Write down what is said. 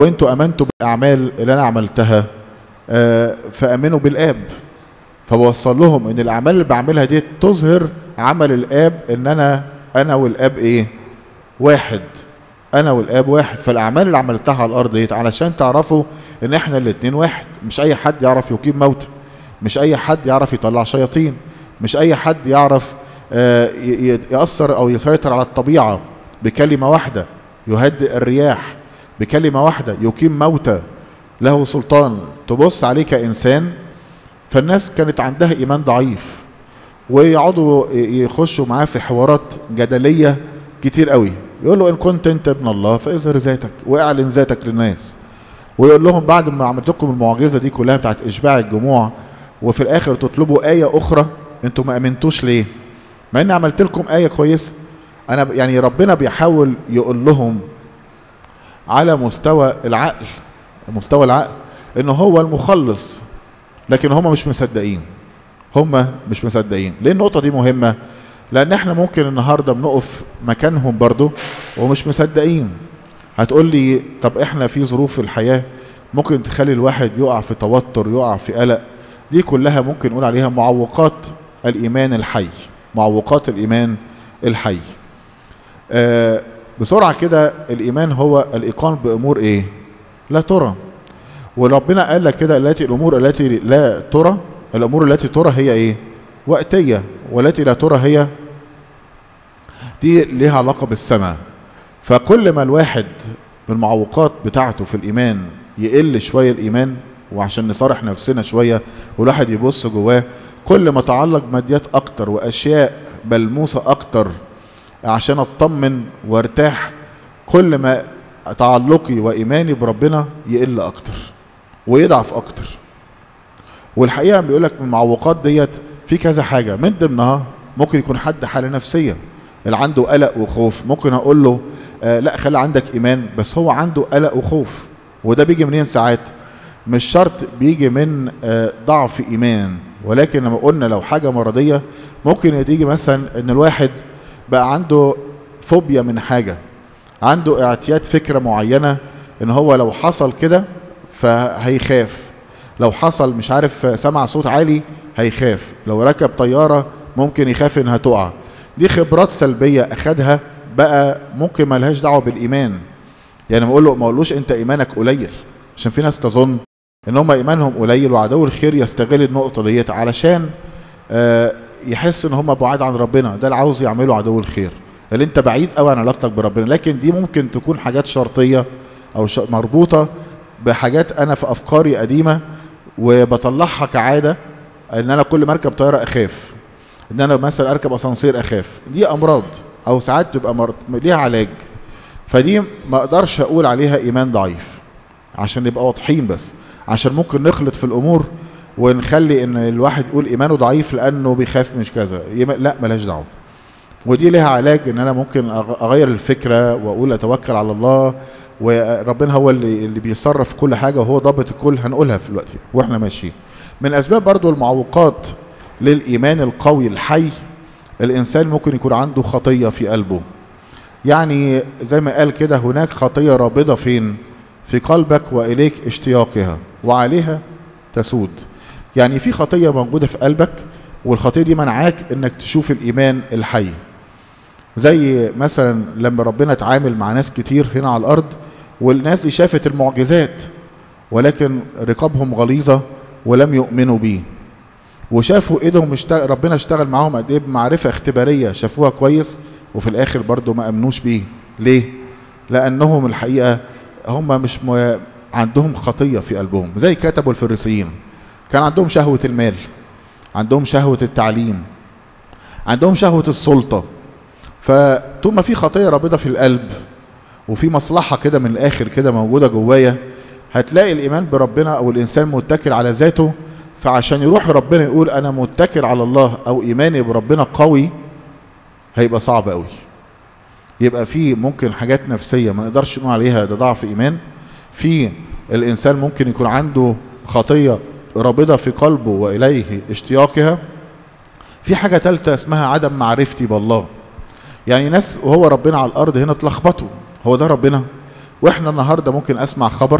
وانتوا امنتوا بالاعمال اللي انا عملتها آه، فامنوا بالاب فبوصل لهم ان الاعمال اللي بعملها دي تظهر عمل الاب ان انا انا والاب ايه واحد انا والاب واحد فالاعمال اللي عملتها على الارض ديت علشان تعرفوا ان احنا الاتنين واحد مش اي حد يعرف يقيم موتى مش اي حد يعرف يطلع شياطين مش اي حد يعرف آه، ي- ي- يأثر او يسيطر على الطبيعة بكلمة واحدة يهدئ الرياح بكلمة واحدة يقيم موتى له سلطان تبص عليه كإنسان فالناس كانت عندها إيمان ضعيف ويقعدوا ي- يخشوا معاه في حوارات جدلية كتير قوي يقول له إن كنت أنت ابن الله فاظهر ذاتك واعلن ذاتك للناس ويقول لهم بعد ما عملت لكم المعجزة دي كلها بتاعت إشباع الجموع وفي الآخر تطلبوا آية أخرى أنتوا ما أمنتوش ليه مع إني عملت لكم آية كويسة أنا ب- يعني ربنا بيحاول يقول لهم على مستوى العقل مستوى العقل إن هو المخلص لكن هم مش مصدقين هم مش مصدقين ليه النقطة دي مهمة لأن احنا ممكن النهاردة بنقف مكانهم برضو ومش مصدقين هتقول لي طب احنا في ظروف في الحياة ممكن تخلي الواحد يقع في توتر يقع في قلق دي كلها ممكن نقول عليها معوقات الإيمان الحي معوقات الإيمان الحي آه بسرعة كده الإيمان هو الإيقان بأمور إيه لا ترى وربنا قال لك كده التي الأمور التي لا ترى الأمور التي ترى هي إيه وقتية والتي لا ترى هي دي ليها علاقة بالسماء فكل ما الواحد بالمعوقات بتاعته في الإيمان يقل شوية الإيمان وعشان نصارح نفسنا شوية والواحد يبص جواه كل ما تعلق ماديات أكتر وأشياء ملموسة أكتر عشان أطمن وارتاح كل ما تعلقي وإيماني بربنا يقل أكتر ويضعف أكتر والحقيقة بيقول لك من المعوقات ديت في كذا حاجة من ضمنها ممكن يكون حد حالة نفسية اللي عنده قلق وخوف ممكن أقول له آه لا خلي عندك إيمان بس هو عنده قلق وخوف وده بيجي منين ساعات مش شرط بيجي من آه ضعف إيمان ولكن لما قلنا لو حاجة مرضية ممكن تيجي مثلا إن الواحد بقى عنده فوبيا من حاجة عنده اعتياد فكرة معينة إن هو لو حصل كده فهيخاف لو حصل مش عارف سمع صوت عالي هيخاف لو ركب طيارة ممكن يخاف انها تقع دي خبرات سلبية اخدها بقى ممكن ملهاش دعوة بالايمان يعني ما اقول له ما اقولوش انت ايمانك قليل عشان في ناس تظن ان هم ايمانهم قليل وعدو الخير يستغل النقطة ديت علشان آه يحس ان هم بعاد عن ربنا ده اللي عاوز يعمله عدو الخير اللي انت بعيد قوي عن علاقتك بربنا لكن دي ممكن تكون حاجات شرطية او ش- مربوطة بحاجات انا في افكاري قديمة وبطلعها كعادة ان انا كل ما اركب طيارة اخاف ان انا مثلا اركب اسانسير اخاف دي امراض او ساعات تبقى مرض ليها علاج فدي ما اقدرش اقول عليها ايمان ضعيف عشان نبقى واضحين بس عشان ممكن نخلط في الامور ونخلي ان الواحد يقول ايمانه ضعيف لانه بيخاف مش كذا يم- لا ملاش دعوه ودي ليها علاج ان انا ممكن أغ- اغير الفكره واقول اتوكل على الله وربنا هو اللي اللي بيصرف كل حاجه وهو ضابط الكل هنقولها في الوقت واحنا ماشيين من اسباب برضو المعوقات للايمان القوي الحي الانسان ممكن يكون عنده خطيه في قلبه يعني زي ما قال كده هناك خطيه رابضه فين في قلبك واليك اشتياقها وعليها تسود يعني في خطيه موجوده في قلبك والخطيه دي منعاك انك تشوف الايمان الحي زي مثلا لما ربنا اتعامل مع ناس كتير هنا على الارض والناس دي شافت المعجزات ولكن رقابهم غليظه ولم يؤمنوا بيه وشافوا ايدهم اشتغل ربنا اشتغل معاهم قد ايه بمعرفه اختباريه شافوها كويس وفي الاخر برضو ما امنوش بيه ليه لانهم الحقيقه هم مش م... عندهم خطيه في قلبهم زي كتبوا الفريسيين كان عندهم شهوه المال عندهم شهوه التعليم عندهم شهوه السلطه فطول ما في خطيه رابضه في القلب وفي مصلحه كده من الاخر كده موجوده جوايا هتلاقي الايمان بربنا او الانسان متكل على ذاته فعشان يروح ربنا يقول انا متكل على الله او ايماني بربنا قوي هيبقى صعب قوي يبقى في ممكن حاجات نفسيه ما نقدرش نقول عليها ده ضعف ايمان في الانسان ممكن يكون عنده خطيه رابضه في قلبه واليه اشتياقها في حاجه ثالثه اسمها عدم معرفتي بالله يعني ناس وهو ربنا على الارض هنا اتلخبطوا هو ده ربنا واحنا النهارده ممكن اسمع خبر